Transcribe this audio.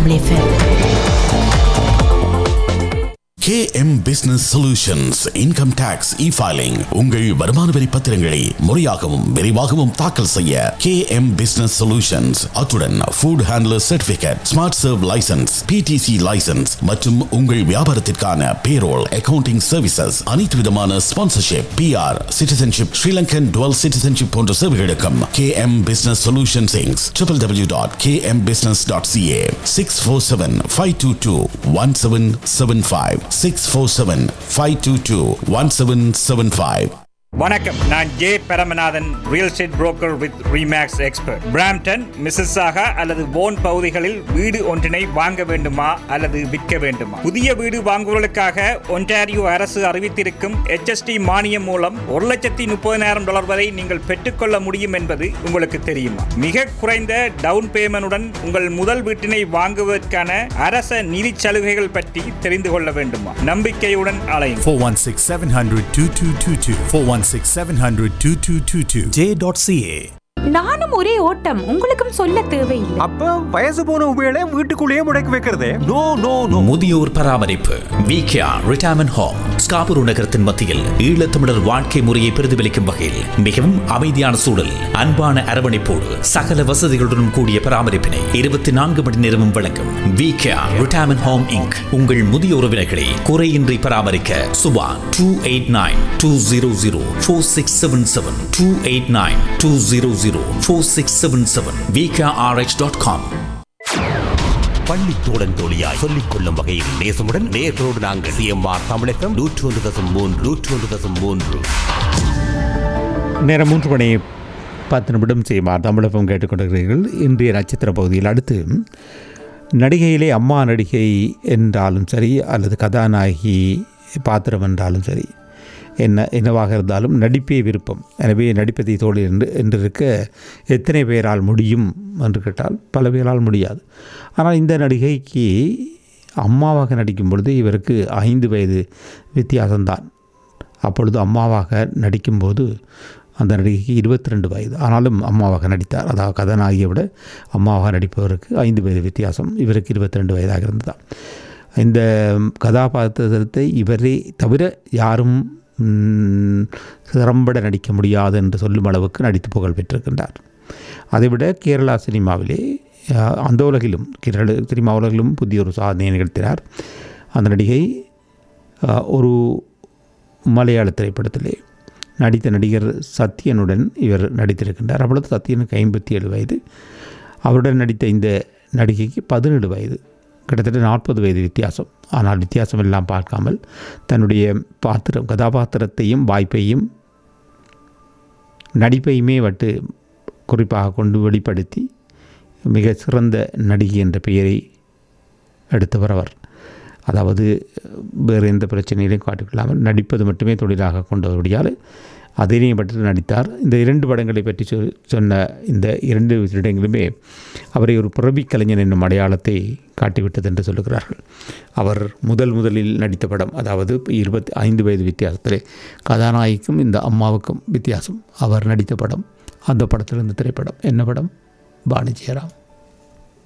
Tamil FM KM Business Solutions Income Tax E-Filing உங்கள் வருமான வரி பத்திரங்களை முறையாகவும் விரைவாகவும் தாக்கல் செய்ய KM Business Solutions அத்துடன் Food Handler Certificate, Smart Serve License, PTC License மற்றும் உங்கள் வியாபாரத்திற்கான Payroll, Accounting Services அனைத்து விதமான Sponsorship, PR, Citizenship, Sri Lankan Dual Citizenship போன்ற சேவைகளுக்கும் KM Business Solutions Inc. www.kmbusiness.ca 647-522-1775 647-522-1775 வணக்கம் நான் J Paramanathan real estate broker with Remax expert Brampton Mississauga அல்லது போன் பகுதிகளில் வீடு ஒன்றினை வாங்க வேண்டுமா அல்லது விற்க வேண்டுமா புதிய வீடு வாங்குவதற்காக ஒன்டாரியோ அரசு அறிவித்திருக்கும் HST மானியம் மூலம் ஒரு லட்சத்தி முப்பதினாயிரம் டாலர் வரை நீங்கள் பெற்றுக்கொள்ள முடியும் என்பது உங்களுக்கு தெரியுமா மிக குறைந்த டவுன் பேமெண்டுடன் உங்கள் முதல் வீட்டினை வாங்குவதற்கான அரச நிதி சலுகைகள் பற்றி தெரிந்து கொள்ள வேண்டுமா நம்பிக்கையுடன் அலையும் 416 700 2222. 416 700 2222. J.ca. நானும் ஒரே ஓட்டம் உங்களுக்கும் சொல்ல தேவையில்லை அப்ப வயசு போன உபயோக வீட்டுக்குள்ளேயே முடக்கி வைக்கிறதே நோ நோ நோ முதியோர் பராமரிப்பு விகேஆர் ரிட்டையர்மெண்ட் ஹோம் ஸ்காபுரு நகரத்தின் மத்தியில் ஈழத்தமிழர் வாழ்க்கை முறையை பிரதிபலிக்கும் வகையில் மிகவும் அமைதியான சூழல் அன்பான அரவணைப்போடு சகல வசதிகளுடன் கூடிய பராமரிப்பினை இருபத்தி நான்கு மணி நேரமும் வழங்கும் விகேஆர் ரிட்டையர்மெண்ட் ஹோம் இங்க் உங்கள் முதிய உறவினர்களை குறையின்றி பராமரிக்க Suba two eight nine two zero zero four six seven seven two eight nine two zero zero four six seven seven VKRH dot com பள்ளி தோழன் தோழியாய் சொல்லிக் கொள்ளும் வகையில் நேசமுடன் நேர்களோடு நாங்கள் சிஎம்ஆர் தமிழகம் நூற்று ஒன்று தசம் மூன்று நூற்று ஒன்று தசம் மூன்று நேரம் மூன்று மணி பத்து நிமிடம் செய்யுமாறு தமிழகம் கேட்டுக்கொண்டிருக்கிறீர்கள் இன்றைய நட்சத்திர பகுதியில் அடுத்து நடிகையிலே அம்மா நடிகை என்றாலும் சரி அல்லது கதாநாயகி பாத்திரம் என்றாலும் சரி என்ன என்னவாக இருந்தாலும் நடிப்பே விருப்பம் எனவே நடிப்பதை தோழி என்று என்று இருக்க எத்தனை பேரால் முடியும் என்று கேட்டால் பல பேரால் முடியாது ஆனால் இந்த நடிகைக்கு அம்மாவாக நடிக்கும் பொழுது இவருக்கு ஐந்து வயது வித்தியாசம்தான் அப்பொழுது அம்மாவாக நடிக்கும்போது அந்த நடிகைக்கு இருபத்தி ரெண்டு வயது ஆனாலும் அம்மாவாக நடித்தார் அதாவது கதாநாயகியை விட அம்மாவாக நடிப்பவருக்கு ஐந்து வயது வித்தியாசம் இவருக்கு இருபத்தி ரெண்டு வயதாக இருந்ததாம் இந்த கதாபாத்திரத்தை இவரே தவிர யாரும் ம், திறம்பட நடிக்க முடியாது என்று சொல்லும் அளவுக்கு நடித்து புகழ் பெற்றிருக்கின்றார் அதைவிட கேரளா சினிமாவிலே அஹ், அந்த உலகிலும் கேரள சினிமா உலகிலும் புதிய ஒரு சாதனையை நிகழ்த்தினார் அந்த நடிகை அஹ், ஒரு மலையாள திரைப்படத்திலே நடித்த நடிகர் சத்யனுடன் இவர் நடித்திருக்கின்றார் அப்பொழுது சத்யனுக்கு ஐம்பத்தி ஏழு வயது அவருடன் நடித்த இந்த நடிகைக்கு பதினேழு வயது கிட்டத்தட்ட நாற்பது வயது வித்தியாசம் ஆனால் வித்தியாசம் எல்லாம் பார்க்காமல் தன்னுடைய பாத்திரம் கதாபாத்திரத்தையும் வாய்ப்பையும் நடிப்பையுமே வட்டு குறிப்பாக கொண்டு வெளிப்படுத்தி மிக சிறந்த நடிகை என்ற பெயரை எடுத்தவர் அவர் அதாவது வேறு எந்த பிரச்சனையிலையும் காட்டிக்கொள்ளாமல் நடிப்பது மட்டுமே தொழிலாக கொண்டபடியால் அதிலையும் பற்றி நடித்தார் இந்த இரண்டு படங்களை பற்றி சொ சொன்ன இந்த இரண்டு இடங்களுமே அவரை ஒரு பிறவி கலைஞன் என்னும் அடையாளத்தை காட்டிவிட்டது என்று சொல்லுகிறார்கள் அவர் முதல் முதலில் நடித்த படம் அதாவது இருபத்தி ஐந்து வயது வித்தியாசத்திலே கதாநாயகிக்கும் இந்த அம்மாவுக்கும் வித்தியாசம் அவர் நடித்த படம் அந்த படத்தில் இந்த திரைப்படம் என்ன படம் பாணிஜெயராம்